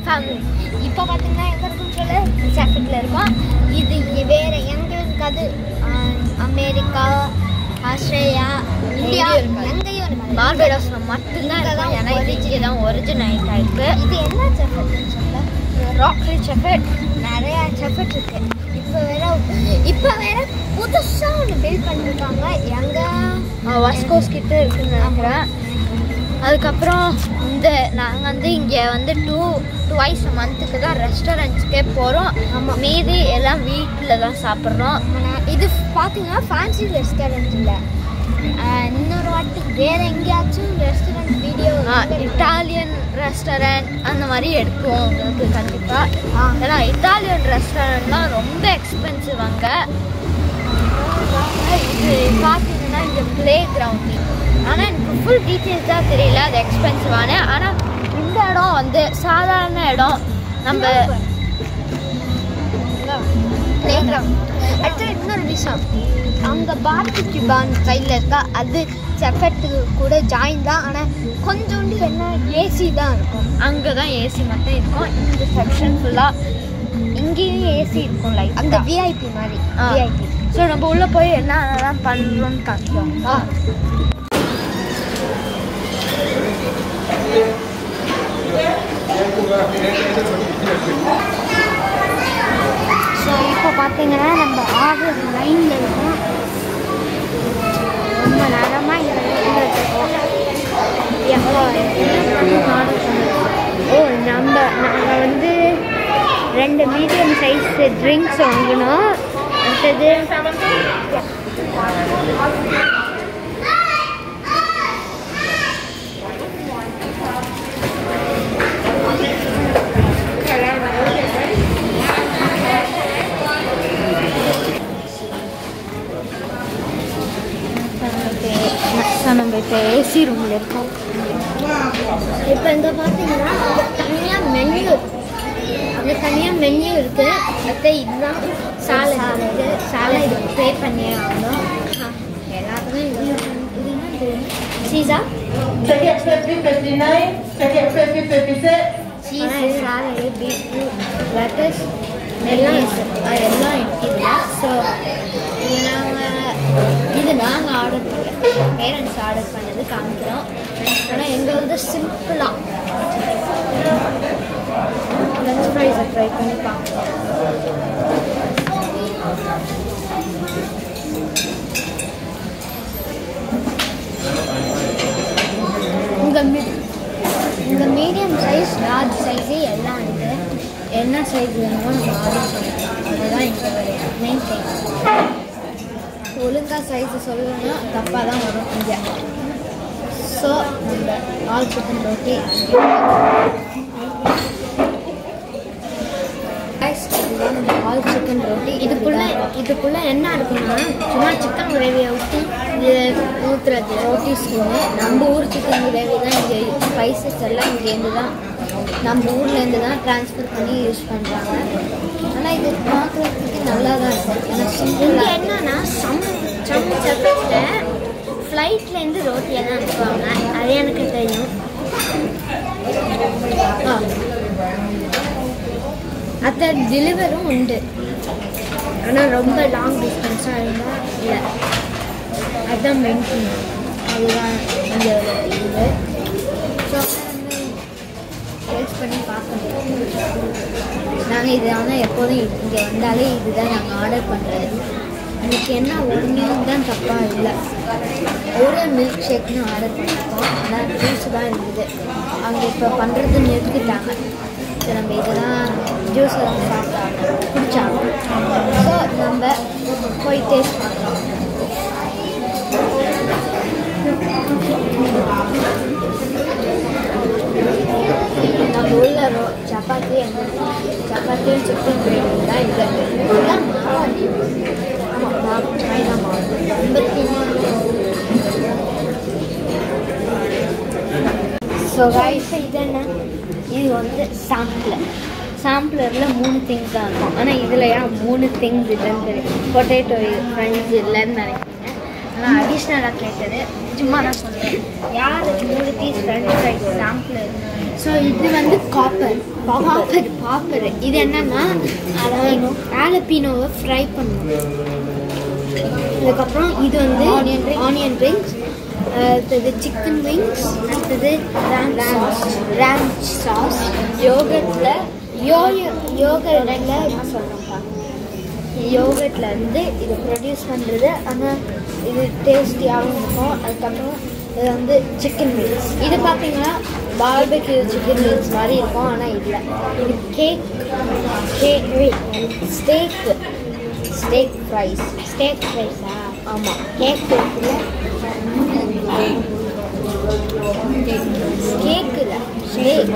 காமி இப்போ பார்த்தீங்கன்னா எங்கே இருக்குன்னு சொல்லு ஜாக்கெட்டில் இருக்கும் இது இ- வேற எங்கே இருக்காது ஆஹ், அமெரிக்கா ஆஸ்திரேலியா இந்தியா எங்கேயும் இருக்காது மார்பேடாஸ்ல மட்டும்தான் இருக்கும் ஏன்னா இது இங்கே தான் ஒரிஜினல் ஆயிருக்கு இது என்ன ஜாக்கெட்னு சொல்ல ராக்லி செஃபட் நிறைய ஜாக்கெட் இருக்கு இப்போ வேற இப்போ வேற புதுசாக ஒன்று பில்ட் பண்ணிருக்காங்க எங்க வாஸ்கோஸ் கிட்ட இருக்குன்னு நினைக்கிறேன் அதுக்கப்புறம் இந்த நாங்கள் வந்து இங்கே வந்து டூ டுவைஸ் மந்த்துக்கு தான் ரெஸ்டாரண்ட்ஸ்க்கே போகிறோம் ஆமாம் மீதி எல்லாம் வீட்டில் தான் சாப்பிட்றோம் ஆனா, இது பார்த்தீங்கன்னா ஃபேன்சி ரெஸ்டாரண்ட் இல்லை இன்னொரு வாட்டி வேற எங்கேயாச்சும் ரெஸ்டாரண்ட் வீடியோ இட்டாலியன் ரெஸ்டாரண்ட் அந்த மாதிரி எடுக்கும் உங்களுக்கு கண்டிப்பாக ஆ. ஏன்னா இட்டாலியன் ரெஸ்டாரண்ட்லாம் ரொம்ப எக்ஸ்பென்சிவ் அங்கே இது பார்த்தீங்கன்னா இங்கே ப்ளே கிரவுண்ட் ஆனால் எனக்கு ஃபுல் டீட்டெயில்ஸ் தான் தெரியல அது எக்ஸ்பென்சிவான ஆனால் இந்த இடம் வந்து சாதாரண இடம் நம்ம பிளே கிரவுண்ட் அடுத்து இன்னொரு விஷயம் அங்கே பார்பிக்யூ பான் கையில் இருக்கா அது செஃபெட்டுக்கு கூட ஜாயின் தான் ஆனால் கொஞ்சோண்டு என்ன ஏசி தான் இருக்கும் அங்கே தான் ஏசி மட்டும் இருக்கும் இந்த செக்ஷன் ஃபுல்லாக இங்கேயும் ஏசி இருக்கும் லைக் அந்த விஐபி மாதிரி ஆ. விஐபி ஸோ நம்ம உள்ளே போய் என்னென்னலாம் பண்ணுறோம்னு காமிக்கிறோம் ஆ ஸோ இப்போ பார்த்தீங்கன்னா நம்ம ஆர்டர் லைனில் இருக்கோம் ரொம்ப நேரமாக இங்கே இருக்கோம் எப்போ ஆர்டர் ஓ நம்ம நாங்கள் வந்து ரெண்டு மீடியம் சைஸ் ட்ரிங்க்ஸ் வாங்கினோம் அடுத்தது ஸோ நம்ம இப்போ ஏசி ரூமில் இருக்கோம் இப்போ இங்கே பார்த்தீங்கன்னா தனியாக மெனு இங்கே தனியாக மெனு இருக்குது அடுத்து இதுதான் சாலை இருக்குது சாலை இது பே பண்ணியே ஆகணும் எல்லாத்துக்கும் இது இது என்னது சீஸா Packet 50, 59, packet 50, 56. சீஸ் சாலை பீட்ரூட் லெட்டஸ் எல்லாம் இருக்கு அது எல்லாம் இருக்குல்ல ஸோ இது நாங்கள் இது நாங்கள் ஆர்டர் பண்ணல பேரண்ட்ஸ் ஆர்டர் பண்ணது காமிக்கிறோம் ஆனால் எங்கள் வந்து சிம்பிளாக லஞ்ச் ஃப்ரைஸை ட்ரை பண்ணி பார்க்கலாம் உங்கள் மீ இந்த மீடியம் சைஸ் லார்ஜ் சைஸு எல்லாம் இருக்குது என்ன சைஸ் வேணுமோ நம்ம ஆர்டர் பண்ணிக்கலாம் அதுதான் எங்களுடைய மெயின் சைஸ் ஒழுங்காக சைஸ் சொல்லணும்னா தப்பாக தான் வரும் இங்கே ஸோ இந்த ஆல் சிக்கன் ரொட்டி Guys, இதுதான் நம்ம ஆல் சிக்கன் ரொட்டி இதுக்குள்ளே இதுக்குள்ளே என்ன இருக்குன்னா சும்மா சிக்கன் கிரேவியை ஊற்றி இது ஊற்றுறது ரொட்டி ஸ்பூனு நம்ம ஊர் சிக்கன் கிரேவி தான் இங்கே ஸ்பைசஸ் எல்லாம் இங்கேருந்து தான் நம்ம ஊர்லேருந்து தான் ட்ரான்ஸ்ஃபர் பண்ணி யூஸ் பண்ணுறாங்க ஆனால் இது பார்க்குறதுக்கு நல்லா தான் இருக்கும் ஏன்னா சிம்பிளாக என்னன்னா சம் சம் செப்பத்தில் ஃப்ளைட்லேருந்து ரோட்டியை தான் அனுப்புவாங்க அது எனக்கு தெரியும் ஆ அத்தை டெலிவரும் உண்டு ஆனால் ரொம்ப லாங் டிஸ்டன்ஸாக இருந்தால் இல்லை அதுதான் மெயின்டைன் அதுதான் இந்த இது ஸோ டேஸ்ட் பண்ணி பார்க்கணும் நாங்கள் இது ஆனால் எப்போதும் இங்கே வந்தாலே இதுதான் நாங்கள் ஆர்டர் பண்ணுறது எனக்கு என்ன ஒன்று தான் தப்பாக இல்லை ஒரு மில்க் ஷேக்னு ஆர்டர் பண்ணியிருக்கோம் ஆனால் ஜூஸ் தான் இருந்தது அவங்க இப்போ பண்ணுறது நிறுத்திட்டாங்க சரி நம்ம இதெல்லாம் ஜூஸ் எல்லாம் சாப்பிட்டாங்க குடிச்சாங்க ஸோ நம்ம போய் டேஸ்ட் பண்ணலாம் நம்ம உள்ள ரோ சப்பாத்தி and சப்பாத்தியும் சிக்கன் கிரேவி தான் இது இதெல்லாம் மாவாடி ஆமாம் மாவு மைதா மாவு எண்பத்தி ஸோ ரைஸ் இது என்ன இது வந்து சாம்பிளர் சாம்பிளரில் மூணு திங்ஸ் தான் இருக்கும் ஆனால் இதில் ஏன் மூணு திங்ஸ் இல்லைன்னு தெரியும் பொட்டேட்டோ ஃப்ரெண்ட்ஸ் இல்லைன்னு நினைக்கிறேன் ஆனால் அடிஷ்னலாக கேட்டது சும்மா நான் சொல்கிறேன் யார் மூணு piece French fries sampler so இது வந்து காப்பர் பாப்பர் பாப்பர் இது என்னன்னா ஆலப்பீனோவை ஃப்ரை பண்ணணும் அதுக்கப்புறம் இது வந்து ஆனியன் ஆனியன் ரிங்ஸ் அடுத்தது சிக்கன் விங்ஸ் அடுத்தது ரேஞ்ச் ரேஞ்ச் சாஸ் யோகட்டில் யோ யோகட்டில் என்ன சொல்கிறேன்ப்பா யோகட்டில் வந்து இது ப்ரொடியூஸ் பண்ணுறது ஆனால் இது டேஸ்டியாகவும் இருக்கும் அதுக்கப்புறம் இது வந்து சிக்கன் விங்ஸ் இது பார்த்தீங்கன்னா பார்பெக்யூ சிக்கன் விங்ஸ் மாதிரி இருக்கும் ஆனால் இல்லை இது cake cake steak steak fries steak ஃப்ரைஸா ஆமாம் கேக் இருக்குல்ல கேக்கில் ஸ்டேக்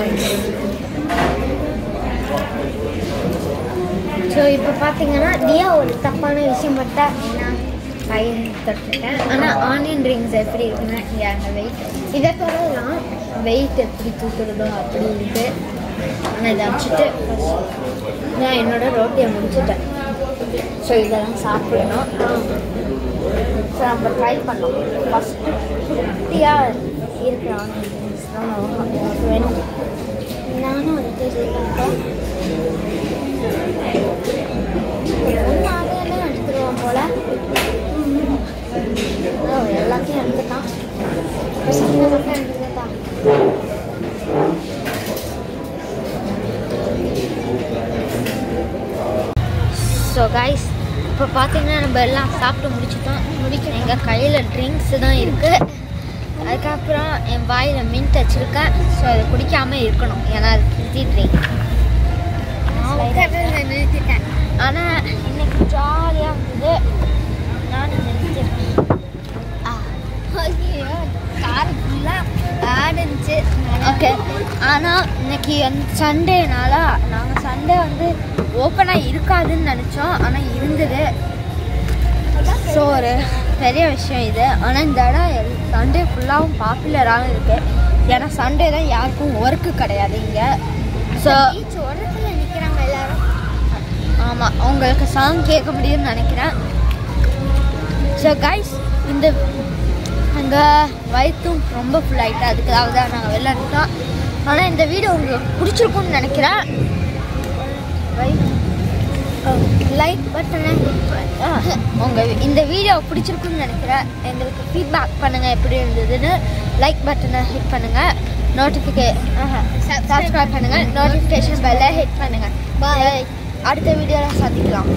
ஸோ இப்போ பார்த்தீங்கன்னா தியா ஒரு தப்பான விஷயம் பட்டா நான் பையன் தொட்டுட்டேன் ஆனால் ஆனியன் ரிங்ஸ் எப்படி இருக்குன்னா இங்கே அந்த வெயிட் இதை தொடரலாம் வெயிட் எப்படி தூக்குறதோ அப்படி இருக்கு ஆனால் இதை வச்சுட்டு நான் என்னோட ரோட்டியை முடிச்சுட்டேன் ஸோ இதெல்லாம் சாப்பிடணும் ஸோ நம்ம ட்ரை பண்ணோம் ஃபஸ்ட்டு குட்டியாக இருக்கிற ஆனியன் ரிங்ஸ் தான் நமக்கு வேணும் நானும் ஒரு டேஸ்ட் பார்த்தேன் ஒன்று அதையெல்லாம் எடுத்துருவான் போல ஓ, எல்லாத்தையும் எடுத்துட்டான் சின்ன மட்டும் எடுத்துட்டான் ஸோ கைஸ் இப்போ பார்த்தீங்கன்னா நம்ம எல்லாம் சாப்பிட்டு முடிச்சிட்டோம் முடிக்கணும் எங்கள் கையில் ட்ரிங்க்ஸ் தான் இருக்குது அதுக்கப்புறம் என் வாயில் மின்ட் வச்சுருக்கேன் ஸோ அதை குடிக்காமல் இருக்கணும் ஏன்னா அது ஃபிஃப்டி ட்ரிங்க் நிறுத்திட்டேன் ஆனால் இன்னைக்கு ஜாலியாக இருந்தது நானும் நிறுத்திட்டேன் கார் ஃபுல்லாக ஆடுச்சு ஓகே ஆனால் இன்னைக்கு வந்து சண்டேனால நாங்கள் சண்டே வந்து ஓப்பனாக இருக்காதுன்னு நினச்சோம் ஆனால் இருந்தது ஸோ ஒரு பெரிய விஷயம் இது ஆனால் இந்த இடம் சண்டே ஃபுல்லாகவும் பாப்புலராகவும் இருக்கு ஏன்னா சண்டே தான் யாருக்கும் ஒர்க்கு கிடையாது இங்கே ஸோ ஓரத்தில் நிற்கிறாங்க எல்லாரும் ஆமாம் உங்களுக்கு சாங் கேட்க முடியும்னு நினைக்கிறேன் ஸோ கைஸ் இந்த எங்கள் வயிற்றும் ரொம்ப ஃபுல் ஆகிட்டு அதுக்காக தான் நாங்கள் வெளில இருக்கோம் ஆனால் இந்த வீடியோ உங்களுக்கு பிடிச்சிருக்கும்னு நினைக்கிறேன் லைக் பட்டனை உங்கள் இந்த வீடியோ பிடிச்சிருக்குன்னு நினைக்கிறேன் எங்களுக்கு ஃபீட்பேக் பண்ணுங்கள் எப்படி இருந்ததுன்னு லைக் பட்டனை ஹிட் பண்ணுங்கள் நோட்டிஃபிகே சப்ஸ்கிரைப் பண்ணுங்கள் நோட்டிஃபிகேஷன் பெல்லை ஹிட் பண்ணுங்கள் பாய் அடுத்த வீடியோவில் சந்திக்கலாம்